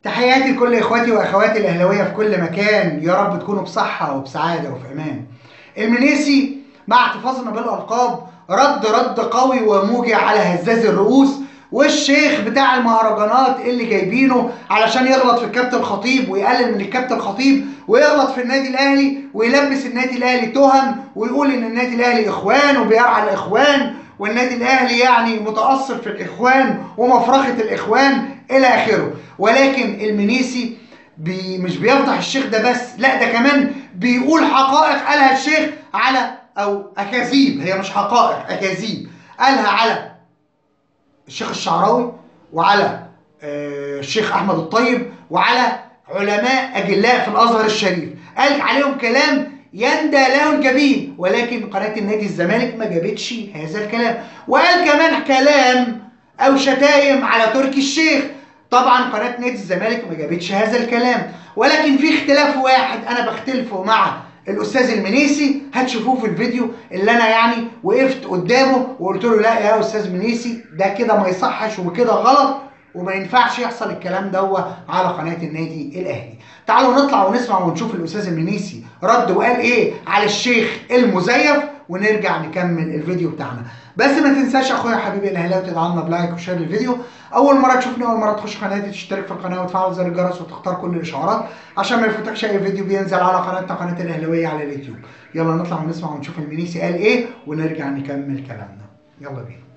تحياتي لكل اخواتي واخواتي الاهلاويه في كل مكان يا رب تكونوا بصحه وبسعاده وفي امان المنيسي مع احتفاظنا بالالقاب رد رد قوي وموجع على هزاز الرؤوس والشيخ بتاع المهرجانات اللي جايبينه علشان يغلط في الكابتن الخطيب ويقلل من الكابتن الخطيب ويغلط في النادي الاهلي ويلبس النادي الاهلي تهم ويقول ان النادي الاهلي اخوان وبيرعى الاخوان والنادي الاهلي يعني متاثر في الاخوان ومفرخه الاخوان الى اخره ولكن المنيسي بي مش بيفضح الشيخ ده بس لا ده كمان بيقول حقائق قالها الشيخ على او اكاذيب هي مش حقائق اكاذيب قالها على الشيخ الشعراوي وعلى آه، الشيخ احمد الطيب وعلى علماء اجلاء في الازهر الشريف قال عليهم كلام يندى له الجبين ولكن قناه النادي الزمالك ما جابتش هذا الكلام وقال كمان كلام او شتايم على تركي الشيخ طبعا قناه نادي الزمالك ما جابتش هذا الكلام ولكن في اختلاف واحد انا بختلفه مع الاستاذ المنيسي هتشوفوه في الفيديو اللي انا يعني وقفت قدامه وقلت له لا يا استاذ منيسي ده كده ما يصحش وكده غلط وما ينفعش يحصل الكلام دوا على قناه النادي الاهلي تعالوا نطلع ونسمع ونشوف الاستاذ المنيسي رد وقال ايه على الشيخ المزيف ونرجع نكمل الفيديو بتاعنا بس ما تنساش اخويا حبيبي الاهلاوي تدعمنا بلايك وشير الفيديو اول مره تشوفني اول مره تخش قناتي تشترك في القناه وتفعل زر الجرس وتختار كل الاشعارات عشان ما يفوتكش اي فيديو بينزل على قناتنا قناه الاهلاويه على اليوتيوب يلا نطلع ونسمع ونشوف المنيسي قال ايه ونرجع نكمل كلامنا يلا بينا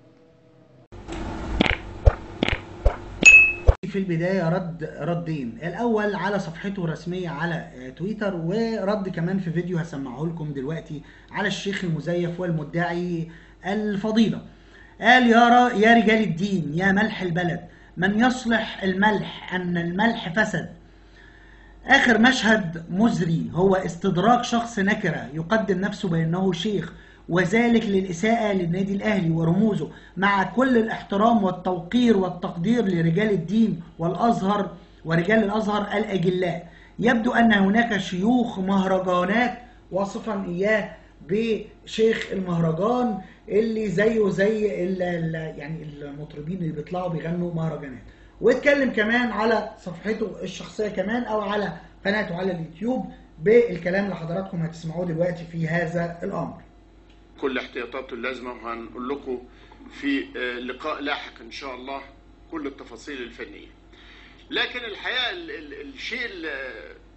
في البداية رد ردين الأول على صفحته الرسمية على آه، تويتر ورد كمان في فيديو هسمعه لكم دلوقتي على الشيخ المزيف والمدعي الفضيلة قال يا ر- يا رجال الدين يا ملح البلد من يصلح الملح أن الملح فسد آخر مشهد مزري هو استدراك شخص نكرة يقدم نفسه بأنه شيخ وذلك للإساءة للنادي الأهلي ورموزه مع كل الاحترام والتوقير والتقدير لرجال الدين والأزهر ورجال الأزهر الأجلاء يبدو أن هناك شيوخ مهرجانات وصفا إياه بشيخ المهرجان اللي زيه زي ال ال يعني المطربين اللي بيطلعوا بيغنوا مهرجانات واتكلم كمان على صفحته الشخصيه كمان او على قناته على اليوتيوب بالكلام اللي حضراتكم هتسمعوه دلوقتي في هذا الامر كل احتياطاته اللازمه وهنقول لكم في آه، لقاء لاحق ان شاء الله كل التفاصيل الفنيه. لكن الحقيقه ال- ال- الشيء اللي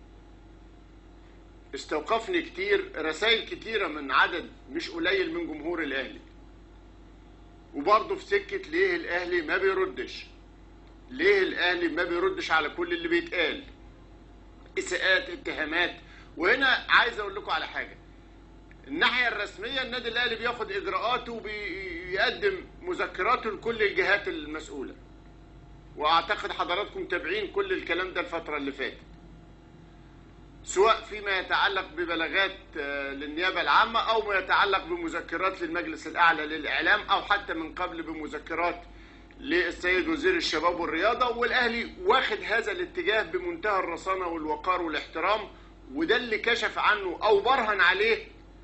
استوقفني كتير رسائل كتيره من عدد مش قليل من جمهور الاهلي. وبرضه في سكه ليه الاهلي ما بيردش؟ ليه الاهلي ما بيردش على كل اللي بيتقال؟ اساءات اتهامات وهنا عايز اقول لكم على حاجه الناحيه الرسميه النادي الاهلي بياخد اجراءاته وبيقدم مذكراته لكل الجهات المسؤوله واعتقد حضراتكم متابعين كل الكلام ده الفتره اللي فاتت سواء فيما يتعلق ببلاغات آه، للنيابه العامه او ما يتعلق بمذكرات للمجلس الاعلى للاعلام او حتى من قبل بمذكرات للسيد وزير الشباب والرياضه والاهلي واخد هذا الاتجاه بمنتهى الرصانه والوقار والاحترام وده اللي كشف عنه او برهن عليه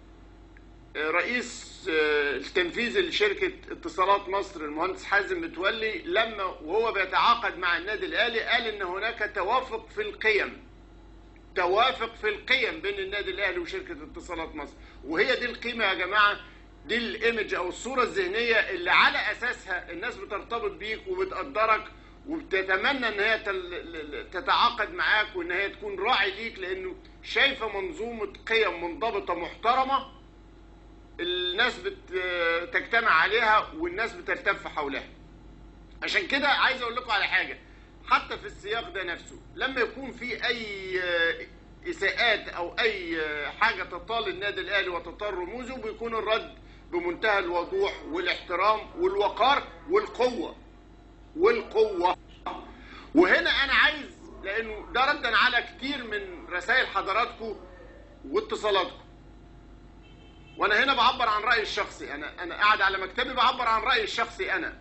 رئيس آه، التنفيذي لشركة اتصالات مصر المهندس حازم متولي لما وهو بيتعاقد مع النادي الأهلي قال إن هناك توافق في القيم توافق في القيم بين النادي الأهلي وشركة اتصالات مصر وهي دي القيمة يا جماعة دي الايمج أو الصورة الذهنية اللي على أساسها الناس بترتبط بيك وبتقدرك وبتتمنى ان هي تل- تتعاقد معاك وان هي تكون راعي ليك لانه شايفه منظومه قيم منضبطه محترمه الناس بتجتمع عليها والناس بتلتف حولها عشان كده عايز اقول لكم على حاجه حتى في السياق ده نفسه لما يكون في اي آه، اساءات او اي آه، حاجه تطال النادي الاهلي وتطال رموزه بيكون الرد بمنتهى الوضوح والاحترام والوقار والقوه والقوه وهنا انا عايز لانه ده ردا على كتير من رسائل حضراتكم واتصالاتكم وانا هنا بعبر عن رايي الشخصي انا انا قاعد على مكتبي بعبر عن رايي الشخصي انا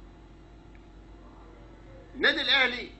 النادي الاهلي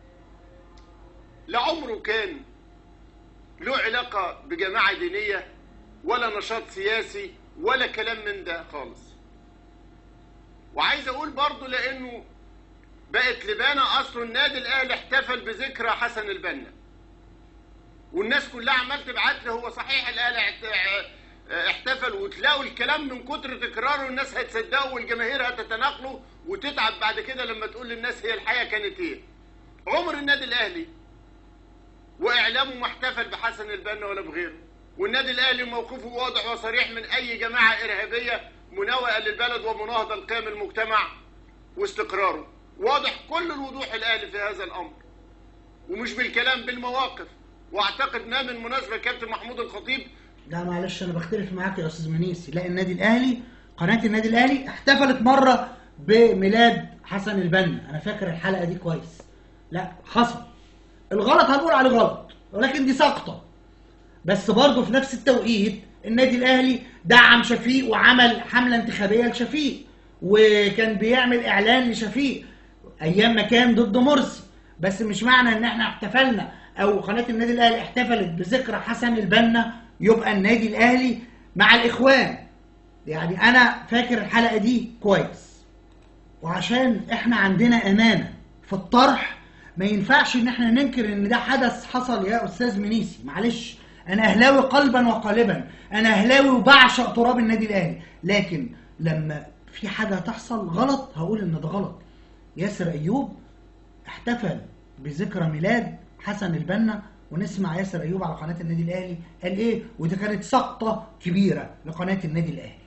لا عمره كان له علاقه بجماعه دينيه ولا نشاط سياسي ولا كلام من ده خالص وعايز اقول برضو لانه بقت لبانه اصله النادي الاهلي احتفل بذكرى حسن البنا والناس كلها عمال تبعت له هو صحيح الاهلي احت- احتفل وتلاقوا الكلام من كتر تكراره الناس هتصدقوا والجماهير هتتناقله وتتعب بعد كده لما تقول للناس هي الحقيقه كانت ايه عمر النادي الاهلي واعلامه ما احتفل بحسن البنا ولا بغيره والنادي الاهلي موقفه واضح وصريح من اي جماعه ارهابيه مناوئه للبلد ومناهضه لقيم المجتمع واستقراره واضح كل الوضوح الاهلي في هذا الامر ومش بالكلام بالمواقف واعتقد ما من مناسبه كابتن محمود الخطيب لا معلش انا بختلف معاك يا استاذ منيسي لا النادي الاهلي قناه النادي الاهلي احتفلت مره بميلاد حسن البنا انا فاكر الحلقه دي كويس لا حصل الغلط هنقول عليه غلط ولكن دي سقطه بس برضه في نفس التوقيت النادي الاهلي دعم شفيق وعمل حمله انتخابيه لشفيق وكان بيعمل اعلان لشفيق ايام ما كان ضد مرسي بس مش معنى ان احنا احتفلنا او قناه النادي الاهلي احتفلت بذكرى حسن البنا يبقى النادي الاهلي مع الاخوان يعني انا فاكر الحلقه دي كويس وعشان احنا عندنا امانه في الطرح ما ينفعش ان احنا ننكر ان ده حدث حصل يا استاذ منيسي معلش انا اهلاوي قلبا وقالبا انا اهلاوي وبعشق تراب النادي الاهلي لكن لما في حاجه تحصل غلط هقول ان ده غلط ياسر ايوب احتفل بذكرى ميلاد حسن البنا ونسمع ياسر ايوب على قناه النادي الاهلي قال ايه ودي كانت سقطه كبيره لقناه النادي الاهلي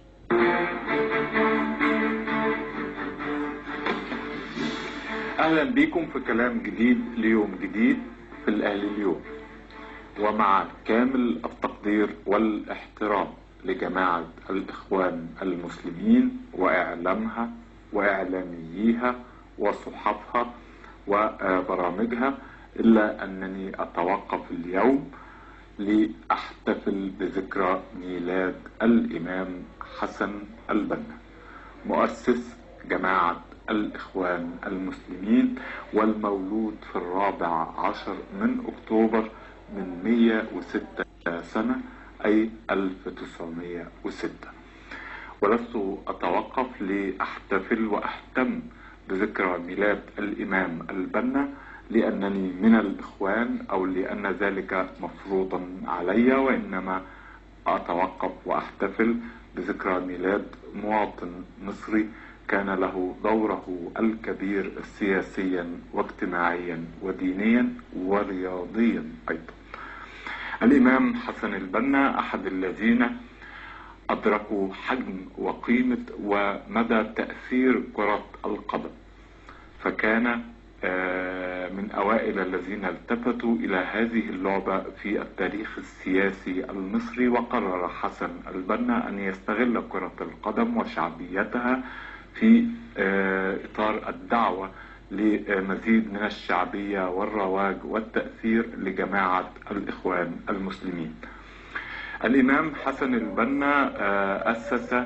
اهلا بيكم في كلام جديد ليوم جديد في الاهلي اليوم ومع كامل التقدير والاحترام لجماعة الاخوان المسلمين واعلامها واعلامييها وصحافها وبرامجها الا انني اتوقف اليوم لاحتفل بذكرى ميلاد الامام حسن البنا مؤسس جماعة الإخوان المسلمين والمولود في الرابع عشر من أكتوبر من 106 سنة أي 1906 ولست أتوقف لأحتفل وأهتم بذكرى ميلاد الإمام البنا لأنني من الإخوان أو لأن ذلك مفروضا علي وإنما أتوقف وأحتفل بذكرى ميلاد مواطن مصري كان له دوره الكبير سياسيا واجتماعيا ودينيا ورياضيا أيضا الإمام حسن البنا أحد الذين أدركوا حجم وقيمة ومدى تأثير كرة القدم فكان من أوائل الذين التفتوا إلى هذه اللعبة في التاريخ السياسي المصري وقرر حسن البنا أن يستغل كرة القدم وشعبيتها في إطار الدعوة لمزيد من الشعبية والرواج والتأثير لجماعة الإخوان المسلمين الإمام حسن البنا أسس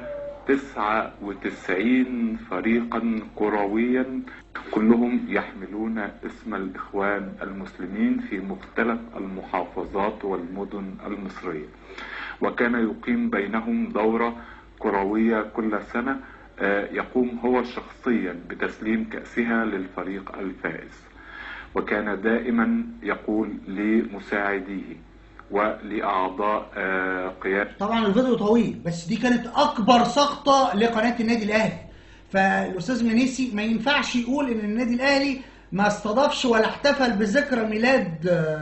99 فريقا كرويا كلهم يحملون اسم الإخوان المسلمين في مختلف المحافظات والمدن المصرية وكان يقيم بينهم دورة كروية كل سنة يقوم هو شخصيا بتسليم كأسها للفريق الفائز وكان دائما يقول لمساعديه ولأعضاء قيادة طبعا الفيديو طويل بس دي كانت اكبر سقطه لقناه النادي الاهلي فالاستاذ منيسي ما ينفعش يقول ان النادي الاهلي ما استضافش ولا احتفل بذكرى ميلاد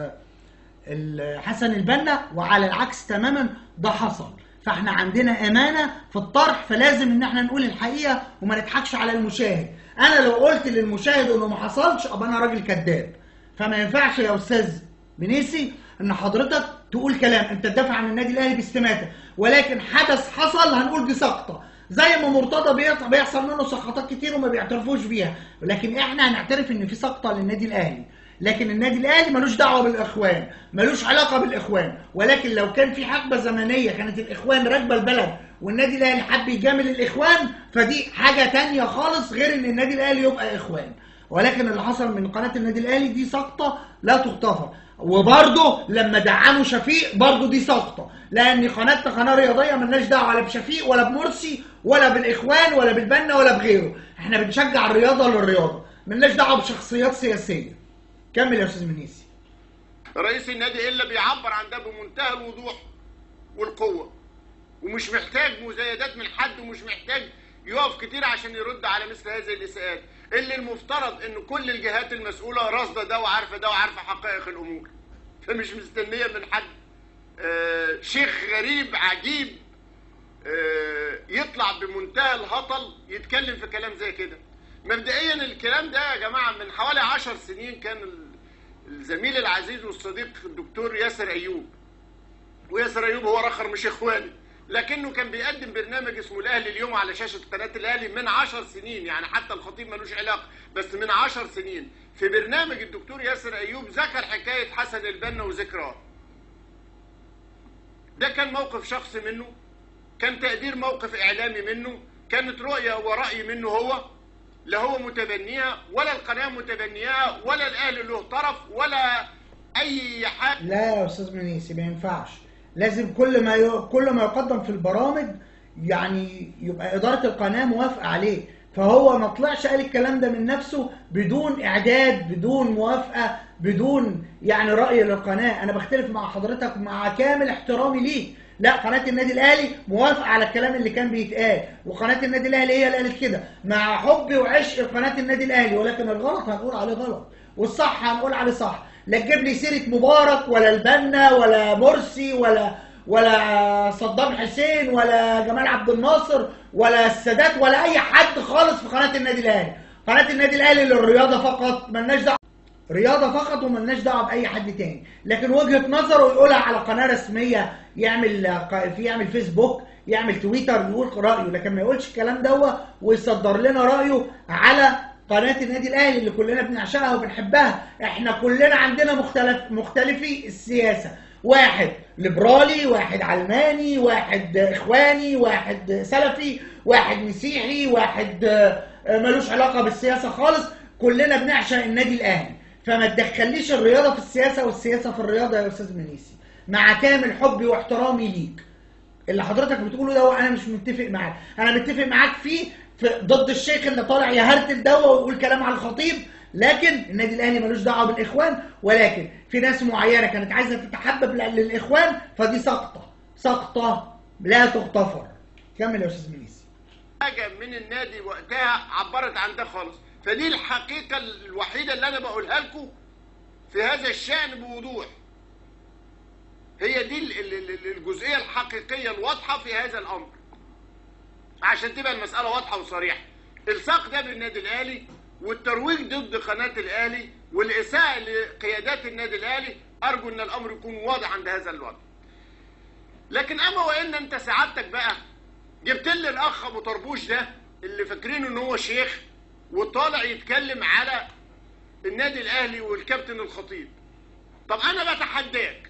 حسن البنا وعلى العكس تماما ده حصل فاحنا عندنا امانه في الطرح فلازم ان احنا نقول الحقيقه وما نضحكش على المشاهد انا لو قلت للمشاهد انه ما حصلش ابقى انا راجل كذاب فما ينفعش يا استاذ منيسي ان حضرتك تقول كلام انت تدافع عن النادي الاهلي باستماته ولكن حدث حصل هنقول دي سقطه زي ما مرتضى بيحصل منه سقطات كتير وما بيعترفوش بيها ولكن احنا هنعترف ان في سقطه للنادي الاهلي لكن النادي الاهلي ملوش دعوه بالاخوان ملوش علاقه بالاخوان ولكن لو كان في حقبه زمنيه كانت الاخوان راكبه البلد والنادي الاهلي حب يجامل الاخوان فدي حاجه تانية خالص غير ان النادي الاهلي يبقى اخوان ولكن اللي حصل من قناه النادي الاهلي دي سقطه لا تغتفر وبرضه لما دعموا شفيق برضه دي سقطه لان قناتنا قناه رياضيه ملناش دعوه لا بشفيق ولا بمرسي ولا بالاخوان ولا بالبنا ولا بغيره احنا بنشجع الرياضه للرياضه ملناش دعوه بشخصيات سياسيه كمل يا استاذ منيسي رئيس النادي الا بيعبر عن ده بمنتهى الوضوح والقوه ومش محتاج مزايدات من حد ومش محتاج يقف كتير عشان يرد على مثل هذه الاساءات اللي المفترض ان كل الجهات المسؤوله راصده ده وعارفه ده وعارفه حقائق الامور فمش مستنيه من حد آه شيخ غريب عجيب آه يطلع بمنتهى الهطل يتكلم في كلام زي كده مبدئيا الكلام ده يا جماعه من حوالي عشر سنين كان الزميل العزيز والصديق الدكتور ياسر ايوب وياسر ايوب هو رخر مش اخواني لكنه كان بيقدم برنامج اسمه الاهلي اليوم على شاشه قناه الاهلي من عشر سنين يعني حتى الخطيب ملوش علاقه بس من عشر سنين في برنامج الدكتور ياسر ايوب ذكر حكايه حسن البنا وذكراه ده كان موقف شخصي منه كان تقدير موقف اعلامي منه كانت رؤيه ورأي منه هو لا هو متبنيها ولا القناه متبنيها ولا الاهلي له طرف ولا اي حاجه لا يا استاذ منيسي ما ينفعش لازم كل ما ي... كل ما يقدم في البرامج يعني يبقى اداره القناه موافقه عليه فهو ما طلعش قال الكلام ده من نفسه بدون اعداد بدون موافقه بدون يعني راي للقناه انا بختلف مع حضرتك مع كامل احترامي ليك لا قناه النادي الاهلي موافقه على الكلام اللي كان بيتقال وقناه النادي الاهلي هي اللي قالت كده مع حبي وعشق قناه النادي الاهلي ولكن الغلط هنقول عليه غلط والصح هنقول عليه صح لا تجيب لي سيره مبارك ولا البنا ولا مرسي ولا ولا صدام حسين ولا جمال عبد الناصر ولا السادات ولا اي حد خالص في قناه النادي الاهلي قناه النادي الاهلي للرياضه فقط ملناش دعوه رياضه فقط وملناش دعوه باي حد تاني لكن وجهه نظره يقولها على قناه رسميه يعمل في يعمل فيسبوك يعمل تويتر يقول رايه لكن ما يقولش الكلام دوت ويصدر لنا رايه على قناه النادي الاهلي اللي كلنا بنعشقها وبنحبها احنا كلنا عندنا مختلف مختلفي السياسه واحد ليبرالي واحد علماني واحد اخواني واحد سلفي واحد مسيحي واحد ملوش علاقه بالسياسه خالص كلنا بنعشق النادي الاهلي فما تدخليش الرياضه في السياسه والسياسه في الرياضه يا استاذ منيسي مع كامل حبي واحترامي ليك اللي حضرتك بتقوله ده انا مش متفق معاك انا متفق معاك فيه في ضد الشيخ اللي طالع يهرتل ده ويقول كلام على الخطيب لكن النادي الاهلي ملوش دعوه بالاخوان ولكن في ناس معينه كانت عايزه تتحبب للاخوان فدي سقطه سقطه لا تغتفر كمل يا استاذ منيسي حاجه من النادي وقتها عبرت عن ده خالص فدي الحقيقه الوحيده اللي انا بقولها لكم في هذا الشان بوضوح هي دي الجزئيه الحقيقيه الواضحه في هذا الامر عشان تبقى المساله واضحه وصريحه الصاق ده بالنادي الاهلي والترويج ضد قناه الاهلي والاساءه لقيادات النادي الاهلي ارجو ان الامر يكون واضح عند هذا الوضع لكن اما وان انت سعادتك بقى جبت لي الاخ ابو طربوش ده اللي فاكرينه ان هو شيخ وطالع يتكلم على النادي الاهلي والكابتن الخطيب طب انا بتحداك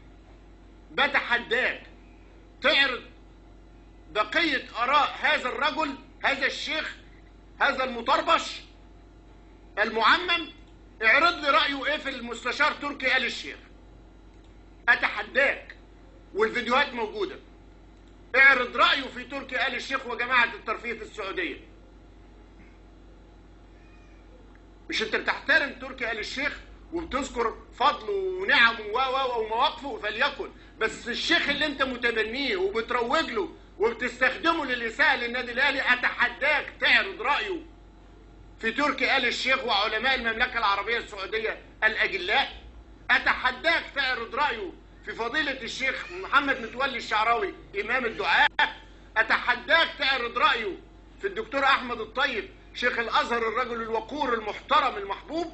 بتحداك تعرض بقية آراء هذا الرجل هذا الشيخ هذا المطربش المعمم اعرض لي رأيه ايه في المستشار تركي آل الشيخ اتحداك والفيديوهات موجودة اعرض رأيه في تركي آل الشيخ وجماعة الترفيه في السعودية مش انت بتحترم تركي آل الشيخ وبتذكر فضله ونعمه و ومواقفه فليكن بس الشيخ اللي انت متبنيه وبتروج له وبتستخدمه للإساءة للنادي الأهلي أتحداك تعرض رأيه في تركي آل الشيخ وعلماء المملكة العربية السعودية الأجلاء أتحداك تعرض رأيه في فضيلة الشيخ محمد متولي الشعراوي إمام الدعاء أتحداك تعرض رأيه في الدكتور أحمد الطيب شيخ الأزهر الرجل الوقور المحترم المحبوب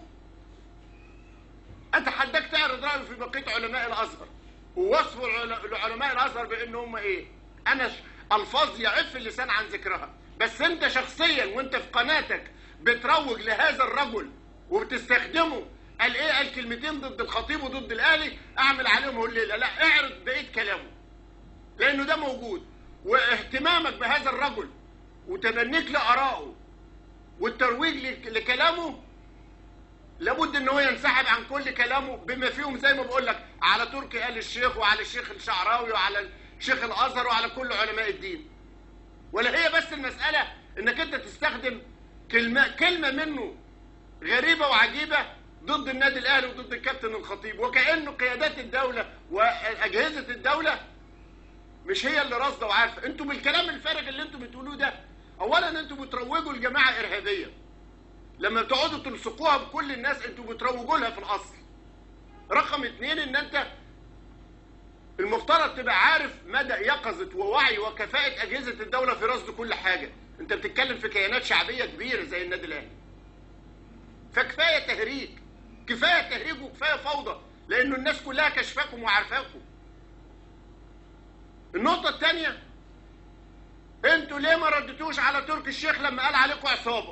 أتحداك تعرض رأيه في بقية علماء الأزهر ووصف علماء الأزهر بأن هم إيه أنا الفاظ يعف اللسان عن ذكرها بس انت شخصيا وانت في قناتك بتروج لهذا الرجل وبتستخدمه قال ايه قال كلمتين ضد الخطيب وضد الاهلي اعمل عليهم الليله لا اعرض بقيه كلامه لانه ده موجود واهتمامك بهذا الرجل وتبنيك لارائه والترويج لكلامه لابد ان هو ينسحب عن كل كلامه بما فيهم زي ما بقول لك على تركي آل الشيخ وعلى الشيخ الشعراوي وعلى شيخ الازهر وعلى كل علماء الدين ولا هي بس المساله انك انت تستخدم كلمه كلمه منه غريبه وعجيبه ضد النادي الاهلي وضد الكابتن الخطيب وكانه قيادات الدوله واجهزه الدوله مش هي اللي راصده وعارفه انتوا بالكلام الفارغ اللي انتوا بتقولوه ده اولا انتوا بتروجوا لجماعه ارهابيه لما بتقعدوا تلصقوها بكل الناس انتوا بتروجوا لها في الاصل رقم اتنين ان انت المفترض تبقى عارف مدى يقظة ووعي وكفاءة أجهزة الدولة في رصد كل حاجة أنت بتتكلم في كيانات شعبية كبيرة زي النادي الأهلي فكفاية تهريج كفاية تهريج وكفاية فوضى لأنه الناس كلها كشفاكم وعارفاكم النقطة الثانية انتوا ليه ما ردتوش على تركي الشيخ لما قال عليكم عصابة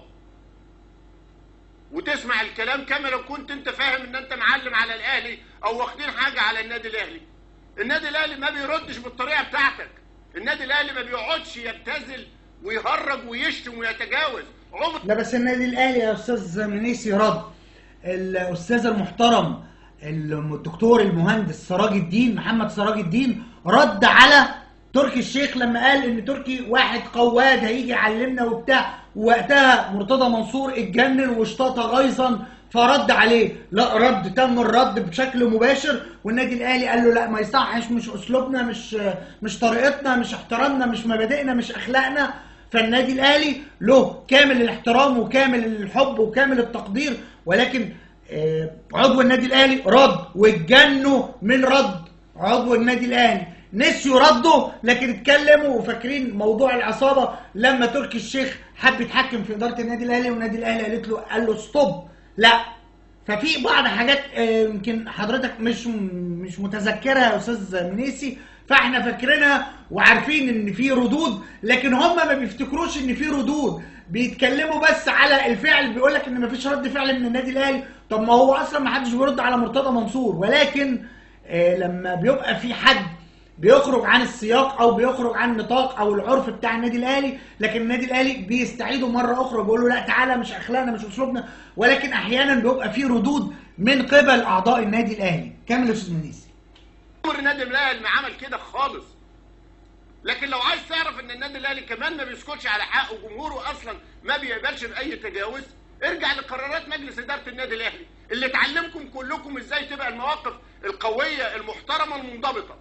وتسمع الكلام كما لو كنت انت فاهم ان انت معلم على الاهلي او واخدين حاجة على النادي الاهلي النادي الاهلي ما بيردش بالطريقة بتاعتك النادي الاهلي ما بيقعدش يبتذل ويهرج ويشتم ويتجاوز عمر لا بس النادي الاهلي يا استاذ منيسي رد الاستاذ المحترم الدكتور المهندس سراج الدين محمد سراج الدين رد على تركي الشيخ لما قال ان تركي واحد قواد هيجي يعلمنا وبتاع وقتها مرتضى منصور اتجنن واشتاط غيظا فرد عليه لا رد تم الرد بشكل مباشر والنادي الاهلي قال له لا ما يصحش مش اسلوبنا مش مش طريقتنا مش احترامنا مش مبادئنا مش اخلاقنا فالنادي الاهلي له كامل الاحترام وكامل الحب وكامل التقدير ولكن آه، عضو النادي الاهلي رد واتجنوا من رد عضو النادي الاهلي نسيوا ردوا لكن اتكلموا وفاكرين موضوع العصابه لما تركي الشيخ حب يتحكم في اداره النادي الاهلي والنادي الاهلي قالت له قال له ستوب لا ففي بعض حاجات آه، يمكن حضرتك مش مش متذكرها يا استاذ منيسي فاحنا فاكرينها وعارفين ان في ردود لكن هم ما بيفتكروش ان في ردود بيتكلموا بس على الفعل بيقول لك ان مفيش رد فعل من النادي الاهلي طب ما هو اصلا ما حدش بيرد على مرتضى منصور ولكن آه، لما بيبقى في حد بيخرج عن السياق او بيخرج عن النطاق او العرف بتاع النادي الاهلي لكن النادي الاهلي بيستعيده مره اخرى بيقول له لا تعالى مش اخلاقنا مش اسلوبنا ولكن احيانا بيبقى في ردود من قبل اعضاء النادي الاهلي كامل يا استاذ منيسي عمر النادي الاهلي ما عمل كده خالص لكن لو عايز تعرف ان النادي الاهلي كمان ما بيسكتش على حقه وجمهوره اصلا ما بيقبلش باي تجاوز ارجع لقرارات مجلس اداره النادي الاهلي اللي تعلمكم كلكم ازاي تبقى المواقف القويه المحترمه المنضبطه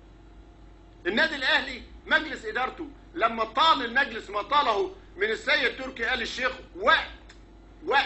النادي الاهلي مجلس ادارته لما طال المجلس ما طاله من السيد تركي آل الشيخ وقت وقت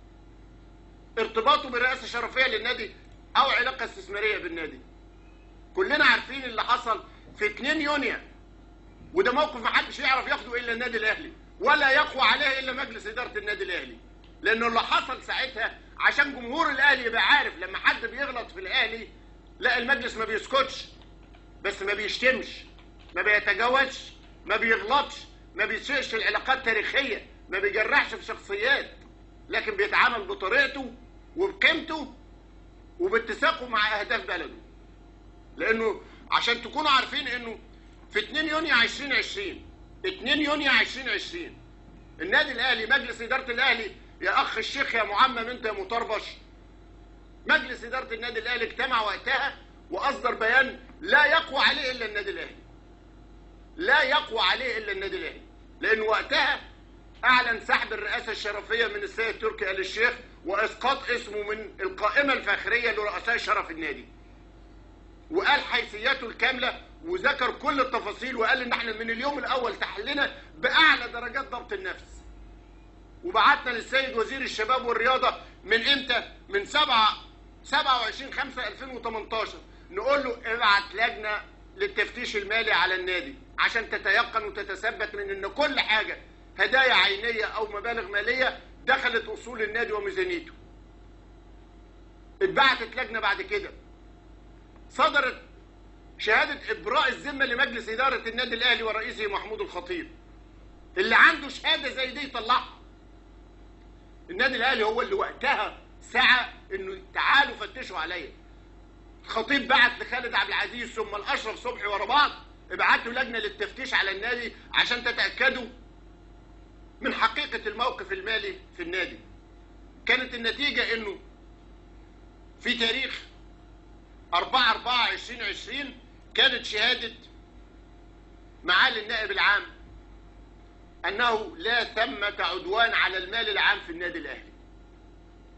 ارتباطه بالرئاسه الشرفيه للنادي او علاقه استثماريه بالنادي كلنا عارفين اللي حصل في 2 يونيو وده موقف ما حدش يعرف ياخده الا النادي الاهلي ولا يقوى عليه الا مجلس اداره النادي الاهلي لانه اللي حصل ساعتها عشان جمهور الاهلي يبقى عارف لما حد بيغلط في الاهلي لا المجلس ما بيسكتش بس ما بيشتمش ما بيتجاوزش ما بيغلطش ما بيسيئش العلاقات التاريخيه ما بيجرحش في شخصيات لكن بيتعامل بطريقته وبقيمته وباتساقه مع اهداف بلده لانه عشان تكونوا عارفين انه في 2 يونيو 2020 2 يونيو 2020 النادي الاهلي مجلس اداره الاهلي يا اخ الشيخ يا معمم انت يا مطربش مجلس اداره النادي الاهلي اجتمع وقتها واصدر بيان لا يقوى عليه الا النادي الاهلي لا يقوى عليه الا النادي الاهلي لان وقتها اعلن سحب الرئاسه الشرفيه من السيد تركي آل الشيخ واسقاط اسمه من القائمه الفاخريه لرؤساء شرف النادي وقال حيثياته الكامله وذكر كل التفاصيل وقال ان احنا من اليوم الاول تحلينا باعلى درجات ضبط النفس وبعتنا للسيد وزير الشباب والرياضه من امتى من 7 27 5 2018 نقول له ابعت لجنه للتفتيش المالي على النادي عشان تتيقن وتتثبت من ان كل حاجه هدايا عينيه او مبالغ ماليه دخلت اصول النادي وميزانيته اتبعتت لجنه بعد كده صدرت شهادة إبراء الذمة لمجلس إدارة النادي الأهلي ورئيسه محمود الخطيب اللي عنده شهادة زي دي يطلعها النادي الأهلي هو اللي وقتها سعى إنه تعالوا فتشوا عليا الخطيب بعت لخالد عبد العزيز ثم الأشرف صبحي ورا بعض ابعتوا لجنة للتفتيش على النادي عشان تتأكدوا من حقيقة الموقف المالي في النادي كانت النتيجة إنه في تاريخ 4 4 2020 كانت شهادة معالي النائب العام أنه لا ثمة عدوان على المال العام في النادي الأهلي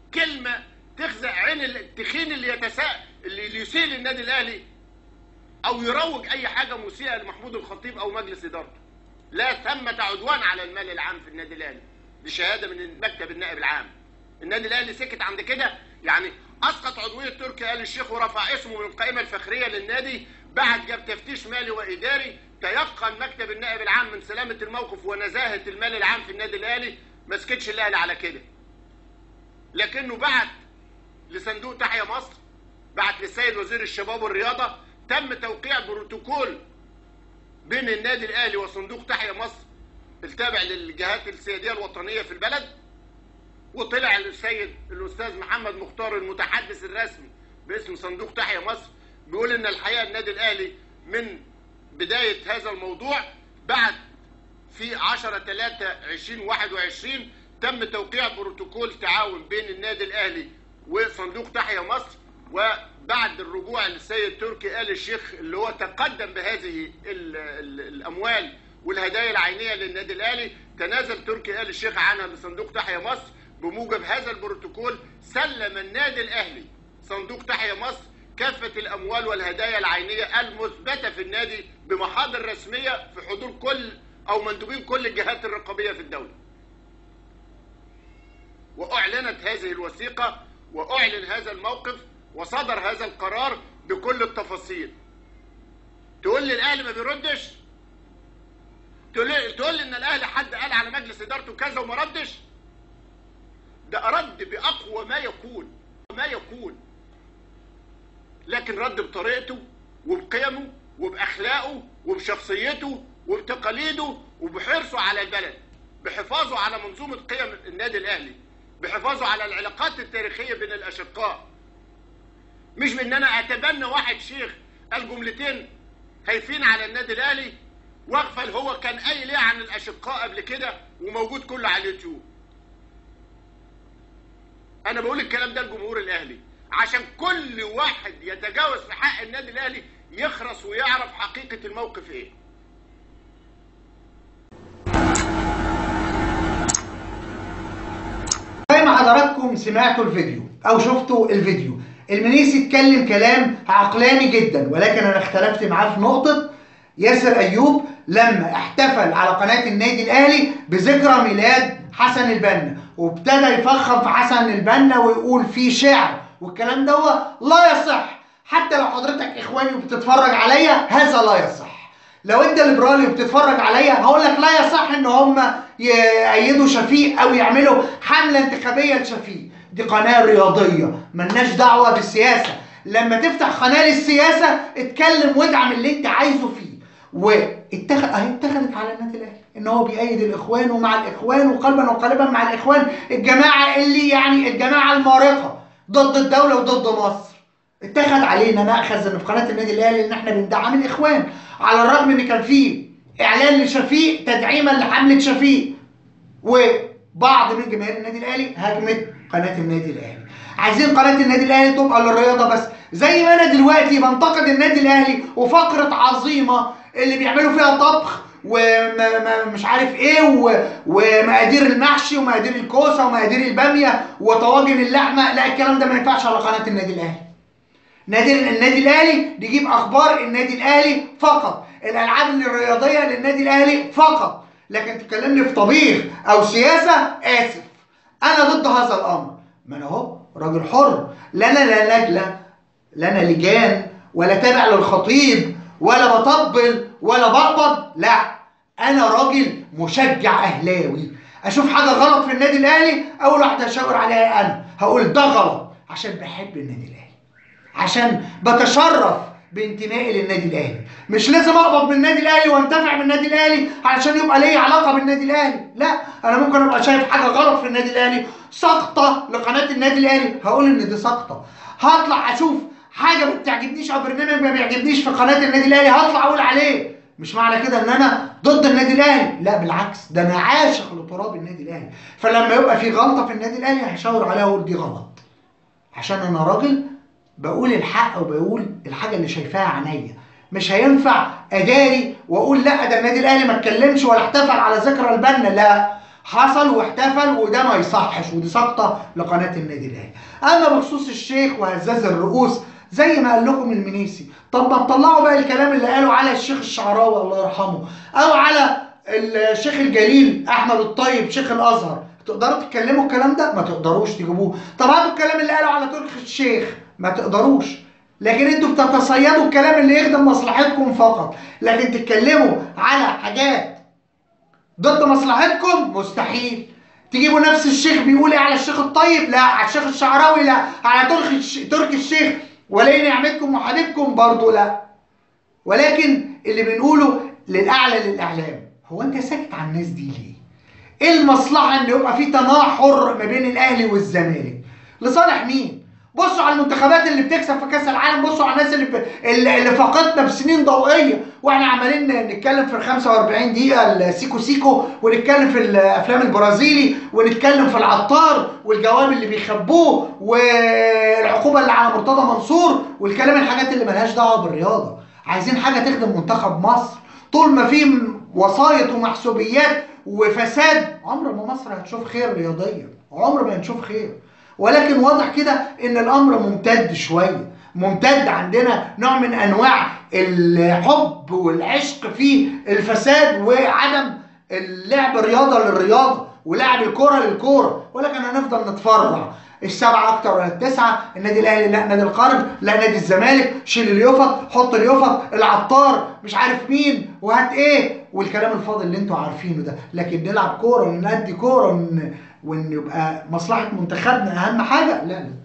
كلمه تخزق عين التخين اللي يتساءل اللي يسيء للنادي الاهلي او يروج اي حاجه مسيئه لمحمود الخطيب او مجلس ادارته لا ثمة عدوان على المال العام في النادي الاهلي دي شهاده من مكتب النائب العام النادي الاهلي سكت عند كده يعني اسقط عضويه تركي ال الشيخ ورفع اسمه من القائمه الفخريه للنادي بعد جاب تفتيش مالي واداري تيقن مكتب النائب العام من سلامه الموقف ونزاهه المال العام في النادي الاهلي ما سكتش الاهلي على كده لكنه بعت لصندوق تحيا مصر بعت للسيد وزير الشباب والرياضه تم توقيع بروتوكول بين النادي الاهلي وصندوق تحيا مصر التابع للجهات السياديه الوطنيه في البلد وطلع السيد الاستاذ محمد مختار المتحدث الرسمي باسم صندوق تحيا مصر بيقول ان الحقيقه النادي الاهلي من بدايه هذا الموضوع بعد في 10 3 2021 تم توقيع بروتوكول تعاون بين النادي الاهلي وصندوق تحيا مصر وبعد الرجوع للسيد تركي آل الشيخ اللي هو تقدم بهذه ال ال الاموال والهدايا العينيه للنادي الاهلي تنازل تركي آل الشيخ عنها لصندوق تحيا مصر بموجب هذا البروتوكول سلم النادي الاهلي صندوق تحيا مصر كافه الاموال والهدايا العينيه المثبته في النادي بمحاضر رسميه في حضور كل او مندوبين كل الجهات الرقابيه في الدوله. واعلنت هذه الوثيقه واعلن هذا الموقف وصدر هذا القرار بكل التفاصيل. تقول لي الاهلي ما بيردش؟ تقول لي تقول لي ان الاهلي حد قال على مجلس ادارته كذا وما ردش؟ ده رد باقوى ما يكون ما يكون لكن رد بطريقته وبقيمه وباخلاقه وبشخصيته وبتقاليده وبحرصه على البلد بحفاظه على منظومه قيم النادي الاهلي بحفاظه على العلاقات التاريخيه بين الاشقاء مش بان انا اتبنى واحد شيخ قال جملتين خايفين على النادي الاهلي واغفل هو كان قايل ايه عن الاشقاء قبل كده وموجود كله على اليوتيوب انا بقول الكلام ده لجمهور الاهلي عشان كل واحد يتجاوز في حق النادي الاهلي يخرس ويعرف حقيقه الموقف ايه زي ما حضراتكم سمعتوا الفيديو او شفتوا الفيديو المنيسي اتكلم كلام عقلاني جدا ولكن انا اختلفت معاه في نقطه ياسر ايوب لما احتفل على قناه النادي الاهلي بذكرى ميلاد حسن البنا وابتدى يفخم في حسن البنا ويقول فيه شعر والكلام ده لا يصح حتى لو حضرتك اخواني وبتتفرج عليا هذا لا يصح لو انت ليبرالي وبتتفرج عليا هقول لك لا يصح ان هم يأيدوا شفيق او يعملوا حمله انتخابيه لشفيق دي قناه رياضيه ملناش دعوه بالسياسه لما تفتح قناه للسياسه اتكلم وادعم اللي انت عايزه فيه واتخذ اهي اتخذت على النادي الاهلي ان هو بيأيد الاخوان ومع الاخوان وقلبا وقالبا مع الاخوان الجماعه اللي يعني الجماعه المارقه ضد الدوله وضد مصر اتخذ علينا مأخذ ان في قناه النادي الاهلي ان احنا بندعم الاخوان على الرغم ان كان في اعلان لشفيق تدعيما لحمله شفيق وبعض من جماهير النادي الاهلي هاجمت قناه النادي الاهلي عايزين قناه النادي الاهلي تبقى للرياضه بس زي ما انا دلوقتي بنتقد النادي الاهلي وفقره عظيمه اللي بيعملوا فيها طبخ ومش عارف ايه ومقادير المحشي ومقادير الكوسه ومقادير الباميه وطواجن اللحمه لا الكلام ده ما ينفعش على قناه النادي الاهلي نادي النادي الاهلي بيجيب اخبار النادي الاهلي فقط الالعاب الرياضيه للنادي الاهلي فقط لكن تكلمني في طبيخ او سياسه اسف انا ضد هذا الامر ما انا اهو راجل حر لا انا لا لجنه لا انا لجان ولا تابع للخطيب ولا بطبل ولا بقبض لا انا راجل مشجع اهلاوي اشوف حاجه غلط في النادي الاهلي اول واحده اشاور عليها انا هقول ده غلط عشان بحب النادي الاهلي عشان بتشرف بانتمائي للنادي الاهلي مش لازم اقبض من النادي الاهلي وانتفع من النادي الاهلي علشان يبقى لي علاقه بالنادي الاهلي لا انا ممكن ابقى شايف حاجه غلط في النادي الاهلي سقطه لقناه النادي الاهلي هقول ان دي سقطه هطلع اشوف حاجه ما بتعجبنيش او برنامج ما بيعجبنيش في قناه النادي الاهلي هطلع اقول عليه مش معنى كده ان انا ضد النادي الاهلي لا بالعكس ده انا عاشق لتراب النادي الاهلي فلما يبقى في غلطه في النادي الاهلي هشاور عليها واقول دي غلط عشان انا راجل بقول الحق وبقول الحاجه اللي شايفاها عينيا مش هينفع اداري واقول لا ده النادي الاهلي ما اتكلمش ولا احتفل على ذكرى البنا لا حصل واحتفل وده ما يصحش ودي سقطه لقناه النادي الاهلي اما بخصوص الشيخ وهزاز الرؤوس زي ما قال لكم المنيسي طب ما تطلعوا بقى الكلام اللي قاله على الشيخ الشعراوي الله يرحمه او على الشيخ الجليل احمد الطيب شيخ الازهر تقدروا تتكلموا الكلام ده ما تقدروش تجيبوه طب هاتوا الكلام اللي قاله على تركي الشيخ ما تقدروش لكن انتوا بتتصيدوا الكلام اللي يخدم مصلحتكم فقط لكن تتكلموا على حاجات ضد مصلحتكم مستحيل تجيبوا نفس الشيخ بيقول ايه على الشيخ الطيب لا على الشيخ الشعراوي لا على تركي الش... تركي الشيخ ولي نعمتكم وحبيبكم برضه لا ولكن اللي بنقوله للاعلى للاعلام هو انت ساكت عن الناس دي ليه ايه المصلحه ان يبقى في تناحر ما بين الاهلي والزمالك لصالح مين بصوا على المنتخبات اللي بتكسب في كاس العالم بصوا على الناس اللي ب... اللي اللي فقدنا بسنين ضوئيه واحنا عمالين نتكلم في ال 45 دقيقه السيكو سيكو ونتكلم في الافلام البرازيلي ونتكلم في العطار والجواب اللي بيخبوه والعقوبه اللي على مرتضى منصور والكلام الحاجات اللي ملهاش دعوه بالرياضه عايزين حاجه تخدم منتخب مصر طول ما في وسايط ومحسوبيات وفساد عمر ما مصر هتشوف خير رياضيا عمر ما هنشوف خير ولكن واضح كده ان الامر ممتد شويه ممتد عندنا نوع من انواع الحب والعشق في الفساد وعدم اللعب رياضه للرياضه ولعب الكره للكوره ولكن هنفضل نتفرع السبعه اكتر ولا التسعه النادي الاهلي لا نادي القرن لا نادي الزمالك شيل اليوفط حط اليوفط العطار مش عارف مين وهات ايه والكلام الفاضي اللي انتوا عارفينه ده لكن نلعب كوره ونأدي كوره ون... وان يبقى مصلحه منتخبنا اهم حاجه لا لا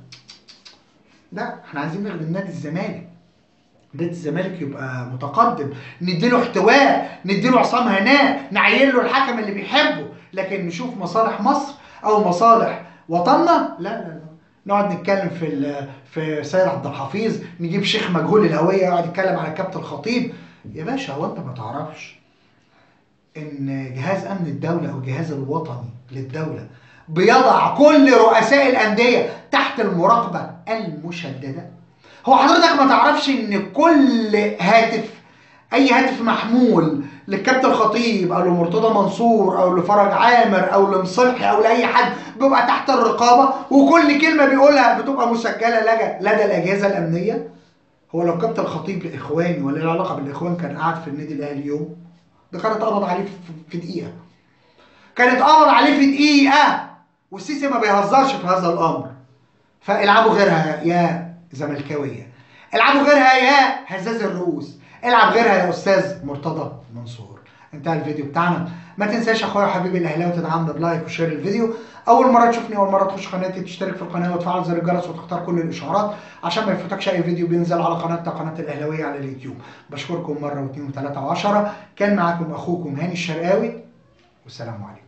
لا احنا عايزين نخدم نادي الزمالك نادي الزمالك يبقى متقدم نديله احتواء نديله عصام هناء نعين له الحكم اللي بيحبه لكن نشوف مصالح مصر او مصالح وطننا لا لا لا نقعد نتكلم في ال- في سيد عبد الحفيظ نجيب شيخ مجهول الهويه يقعد يتكلم على كابتن الخطيب يا باشا هو انت ما تعرفش ان جهاز امن الدوله او الجهاز الوطني للدوله بيضع كل رؤساء الانديه تحت المراقبه المشدده هو حضرتك ما تعرفش ان كل هاتف اي هاتف محمول للكابتن الخطيب او لمرتضى منصور او لفرج عامر او لمصلحي او لاي حد بيبقى تحت الرقابه وكل كلمه بيقولها بتبقى مسجله لدى لدى الاجهزه الامنيه هو لو كابتن الخطيب اخواني ولا له علاقه بالاخوان كان قاعد في النادي الاهلي يوم ده كان اتقبض عليه في- في دقيقه كان اتقبض عليه في دقيقه والسيسي ما بيهزرش في هذا الامر فالعبوا غيرها يا زملكاويه العبوا غيرها يا هزاز الرؤوس العب غيرها يا استاذ مرتضى منصور انتهى الفيديو بتاعنا ما تنساش يا اخويا وحبيبي الاهلاوي تدعمنا بلايك وشير الفيديو اول مره تشوفني اول مره تخش قناتي تشترك في القناه وتفعل زر الجرس وتختار كل الاشعارات عشان ما يفوتكش اي فيديو بينزل على قناتنا قناه الاهلاويه على اليوتيوب بشكركم مره واثنين وثلاثه وعشره كان معاكم اخوكم هاني الشرقاوي والسلام عليكم